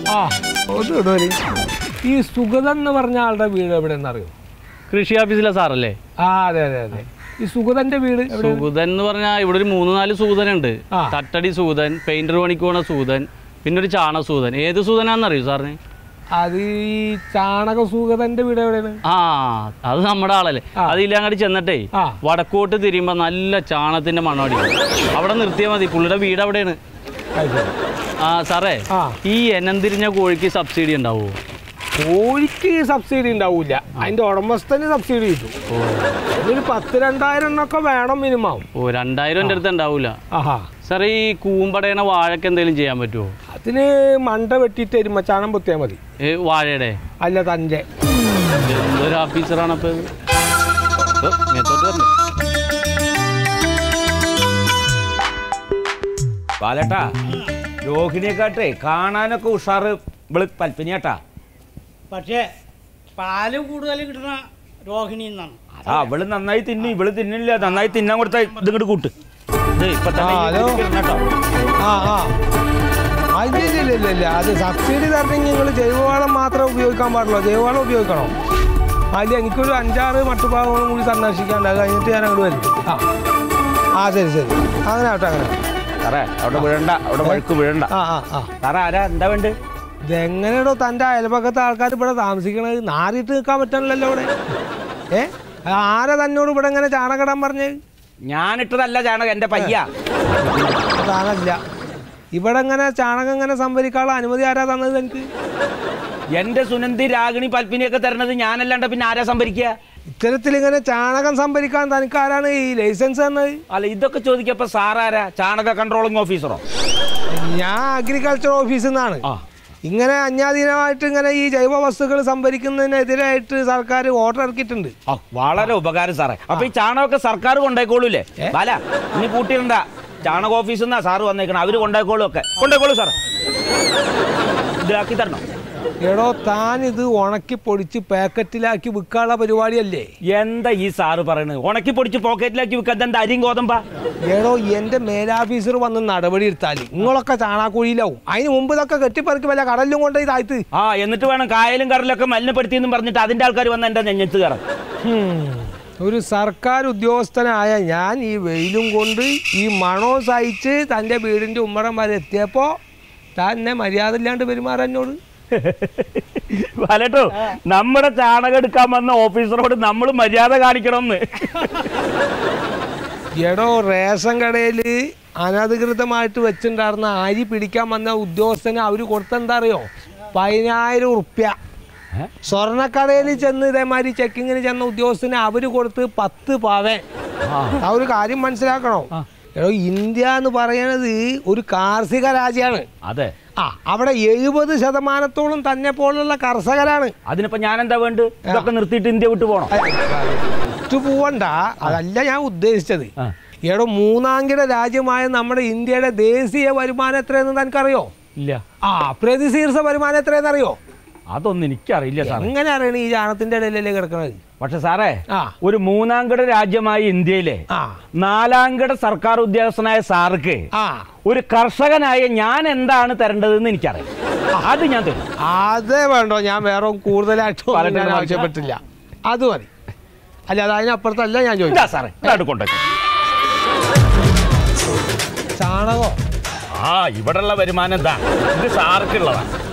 ആ ഒന്ന് ഇടുവര് ഈ സുഗതൻ എന്ന് പറഞ്ഞ ആളുടെ വീട് എവിടെയെന്ന് അറിയോ കൃഷി ഓഫീസിലെ സാറല്ലേ ആ അതെ അതെ അതെ ഈ സുഗതന്റെ വീട് എവിടെ സൂതൻ എന്ന് പറഞ്ഞാൽ ഇവിടെ ഒരു മൂന്ന് നാല് സൂതനുണ്ട് ആ. തട്ടടി സൂതൻ പെയിന്റർ പണിക്ക് പോണ സൂതൻ പിന്നെ ഒരു ചാണ സൂതൻ ഏത് സൂതനാന്നറിയോ സാറിന് അത് ഈ ചാണക സുഗതന്റെ വീട് എവിടെയാണ് ആ അത് നമ്മുടെ ആളല്ലേ ആ. അതില്ല അങ്ങോട്ട് ചെന്നിട്ടേ ആ. വടക്കോട്ട് തിരിയുമ്പോ നല്ല ചാണത്തിന്റെ മണമടി അവിടെ നിർത്തിയാൽ മതി പുള്ളിയുടെ വീട് അവിടെയാണ് അത് ശരി. ആ സാറേ ആ. ഈ എനം തിരിഞ്ഞ കോഴിക്ക് സബ്സിഡി ഉണ്ടാവുമോ കോഴിക്ക് സബ്സിഡി ഉണ്ടാവില്ല അതിന്റെ ഉടമസ്ഥന് സബ്സിഡി കിട്ടും ഒരു പത്ത് രണ്ടായിരം എണ്ണൊക്കെ വേണം മിനിമം ഓ രണ്ടായിരം എൻ്റെ അടുത്ത് ഉണ്ടാവൂല ആഹാ സാറേ ഈ കൂമ്പടയണ വാഴക്ക് എന്തെങ്കിലും ചെയ്യാൻ പറ്റുമോ അതിന് മണ്ട വെട്ടിയിട്ട് വരുമ്പോ ചാണം പൊത്തിയാൽ മതി ഏ വാഴയുടെ അല്ല തൻ്റെ എന്തൊരു ഓഫീസറാണ് അപ്പൊ ഇത്? ഇത് മേത്തോട്ട് വരണേ. ബാലേട്ടാ രോഹിണിയെക്കാട്ടെ കാണാനൊക്കെ ഉഷാറ് ഇവള് പൽപ്പിനിയാട്ടാ പക്ഷേ പാല് കൂടുതൽ കിട്ടുന്ന രോഹിണി എന്നാണ് അതാ അവള് നന്നായി തിന്നു ഇവള് തിന്നില്ല നന്നായി തിന്നാൻ കൊടുത്ത ഇത് ഇങ്ങോട്ട് കൂട്ട് ഇത് ഇപ്പൊ തന്നെ ആ, ഈ ഹലോ. ഇതിലേക്ക് ഇടണം കേട്ടോ. ആ ആ ആ, ഇല്ല ഇല്ല ഇല്ല ഇല്ല ഇല്ല അത് സബ്സിഡി തരണമെങ്കിൽ നിങ്ങൾ ജൈവവളം മാത്രമേ ഉപയോഗിക്കാൻ പാടുള്ളൂ ജൈവവളം ഉപയോഗിക്കണോ അതിൽ എനിക്കൊരു അഞ്ചാറ് മട്ടുഭാഗങ്ങളും കൂടി സന്ദർശിക്കാണ്ട് അത് കഴിഞ്ഞിട്ട് ഞാൻ അങ്ങോട്ട് വരും ആ ആ ശരി ശരി അങ്ങനെ ആവട്ടെ അങ്ങനെ ആവട്ടെ. സാറേ അവിടെ വീഴണ്ട അവിടെ വഴുക്ക് വീഴണ്ട ആ ആ ആ സാറേ ആരാ എന്താ വേണ്ട ഇതെങ്ങനെയാണോ തൻ്റെ അയൽപക്കത്തെ ആൾക്കാർ ഇവിടെ താമസിക്കണത് നാറിയിട്ട് നിൽക്കാൻ പറ്റണല്ലോ ഇവിടെ ഏ ആരാ തന്നോട് ഇവിടെ ഇങ്ങനെ ചാണകിടാൻ പറഞ്ഞത് ഞാനിട്ടതല്ല ചാണകം എന്റെ പയ്യ താനല്ല ഇവിടെ ഇങ്ങനെ ചാണകം ഇങ്ങനെ സംഭരിക്കാനുള്ള അനുമതി ആരാ തന്നത് എനിക്ക് എന്റെ സുനന്ദി രാഗിണി പൽപ്പിനിയൊക്കെ തരണത് ഞാനല്ലാണ്ട് പിന്നെ ആരാ സംഭരിക്കുക ഇത്തരത്തിൽ ഇങ്ങനെ ചാണകം സംഭരിക്കാൻ തനിക്ക് ആരാണ് ഈ ലൈസൻസ് തന്നത് അല്ല ഇതൊക്കെ ചോദിക്കപ്പോ സാറാരാ ചാണക കൺട്രോളിംഗ് ഓഫീസറോ ഞാൻ അഗ്രികൾച്ചർ ഓഫീസിൽ നിന്നാണ് ആ ഇങ്ങനെ അന്യാധീനമായിട്ട് ഇങ്ങനെ ഈ ജൈവ വസ്തുക്കൾ സംഭരിക്കുന്നതിനെതിരായിട്ട് സർക്കാർ ഓർഡർ ഇറക്കിയിട്ടുണ്ട് ആ, വളരെ ഉപകാരം സാറേ അപ്പൊ ഈ ചാണകമൊക്കെ സർക്കാർ കൊണ്ടേക്കോളൂല്ലേ ഏ? ബാല ഇനി കൂട്ടിയിടണ്ട ചാണക ഓഫീസിൽ നിന്നാ സാറ് വന്നേക്കണം അവര് കൊണ്ടേക്കോളും ഒക്കെ കൊണ്ടേക്കോളൂ സാറേ ഇതാക്കി തരണം എടോ താൻ ഇത് ഉണക്കി പൊടിച്ച് പാക്കറ്റിലാക്കി വിൽക്കാനുള്ള പരിപാടിയല്ലേ എന്താ ഈ സാറ് പറയണത് ഉണക്കി പൊടിച്ച് പോക്കറ്റിലാക്കി വെക്കാൻ എന്താ അരിയും ഗോതമ്പാ എടോ എൻ്റെ മേലാഫീസർ വന്ന് നടപടി എടുത്താൽ നിങ്ങളൊക്കെ ചാണാക്കുഴിയിലാവും അതിന് മുമ്പ് ഇതൊക്കെ കെട്ടിപ്പറക്കി വല്ല കടലിലും കൊണ്ട് ഇതായിട്ട് ആ എന്നിട്ട് വേണം കായലും കടലൊക്കെ മലിനപ്പെടുത്തിയെന്നും പറഞ്ഞിട്ട് അതിന്റെ ആൾക്കാർ വന്ന് എന്റെ നെഞ്ഞത്ത് കയറാം ഒരു സർക്കാർ ഉദ്യോഗസ്ഥനായ ഞാൻ ഈ വെയിലും കൊണ്ട് ഈ മണവും സഹിച്ച് തൻ്റെ വീടിൻ്റെ ഉമ്മറം വരെ എത്തിയപ്പോൾ താൻ എന്നെ മര്യാദ ഇല്ലാണ്ട് പെരുമാറാൻ എന്നോട് വലട്ടോ നമ്മുടെ ചാണകം എടുക്കാൻ വന്ന ഓഫീസറോട് നമ്മൾ മര്യാദ കാണിക്കണമെന്ന് എടോ റേഷൻ കടയിൽ അനധികൃതമായിട്ട് വെച്ചിട്ടുണ്ടായിരുന്ന അരി പിടിക്കാൻ വന്ന ഉദ്യോഗസ്ഥന് അവർ കൊടുത്തെന്താ അറിയോ പതിനായിരം ഉറുപ്യ സ്വർണ്ണക്കടയിൽ ചെന്ന് ഇതേമാതിരി ചെക്കിങ്ങിന് ചെന്ന ഉദ്യോഗസ്ഥന് അവർ കൊടുത്ത് പത്ത് പവൻ ആ ഒരു കാര്യം മനസ്സിലാക്കണോ എടോ ഇന്ത്യ എന്ന് പറയണത് ഒരു കാർഷിക രാജ്യമാണ് അതെ ആ അവിടെ എഴുപത് ശതമാനത്തോളം തന്നെ പോലുള്ള കർഷകരാണ് അതിനിപ്പോ ഞാൻ എന്താ വേണ്ട ഇതൊക്കെ നിർത്തിയിട്ട് ഇന്ത്യ വിട്ടു പോണം വിട്ടു പോവണ്ട അതല്ല ഞാൻ ഉദ്ദേശിച്ചത് ആ. എടോ മൂന്നാംകിട രാജ്യമായ നമ്മുടെ ഇന്ത്യയുടെ ദേശീയ വരുമാനം എത്രയെന്ന് തനിക്കറിയോ ഇല്ല ആ പ്രതിശീർഷ വരുമാനം എത്രയെന്ന് അറിയോ അതൊന്നും എനിക്കറിയില്ല സാറേ എങ്ങനെ അറിയണ ഈ ജാണത്തിന്റെ ഇടയിലല്ലേ കിടക്കണത് പക്ഷെ സാറേ ആ ഒരു മൂന്നാംകിട രാജ്യമായ ഇന്ത്യയിലെ ആ നാലാംകിട സർക്കാർ ഉദ്യോഗസ്ഥനായ സാർക്ക് ആ ഒരു കർഷകനായ ഞാൻ എന്താണ് തരേണ്ടതെന്ന് എനിക്കറിയാം അത് ഞാൻ തരും അതേ വേണ്ടോ ഞാൻ വേറെ കൂടുതലായിട്ട് ഒന്നും പറയട്ടെ, ഞാൻ പറയട്ടെ. ആവശ്യപ്പെട്ടില്ല അത് മതി അല്ല അത് അതിനപ്പുറത്തല്ല ഞാൻ ചോദിച്ചു ഇതാ സാറേ ഇതാണ്ട് കൊണ്ടേക്ക് ചാണകോ ആ ഇവിടെയുള്ള വരുമാനം എന്താ ഇത് സാർക്കുള്ളതാണ്